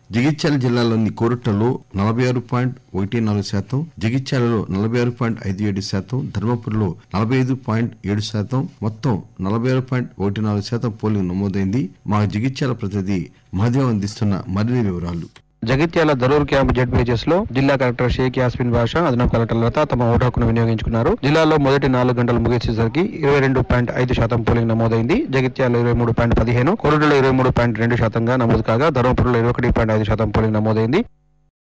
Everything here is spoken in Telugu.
జగిత్యాల జిల్లాలోని కోరుట్లలో నలభై ఆరు పాయింట్ ఒకటి నాలుగు శాతం జగిత్యాలలో నలభై ఆరు పాయింట్ ఐదు ఏడు శాతం ధర్మపురిలో నలభై ఐదు పాయింట్ ఏడు శాతం మొత్తం నలభై ఆరు పాయింట్ ఒకటి నాలుగు శాతం పోలింగ్ నమోదైంది మా జగిత్యాల ప్రతినిధి మహదేవ్ అందిస్తున్న మరిన్ని వివరాలు జగిత్యాల దరూర్ క్యాంప్ జెడ్పీహెచ్ఎస్ లో జిల్లా కలెక్టర్ షేక్ యాస్మిన్ బాషా అదనపు కలెక్టర్ లత తమ ఓటు హక్కును వినియోగించుకున్నారు జిల్లాలో మొదటి నాలుగు గంటలు ముగిసేసరికి ఇరవై రెండు పాయింట్ ఐదు శాతం పోలింగ్ నమోదైంది జగిత్యాల ఇరవై మూడు పాయింట్ పదిహేను కొరడులో ఇరవై మూడు పాయింట్ రెండు శాతంగా నమోదు కాగా ధర్మపురంలో ఇరవై ఒకటి పాయింట్ ఐదు శాతం పోలింగ్ నమోదైంది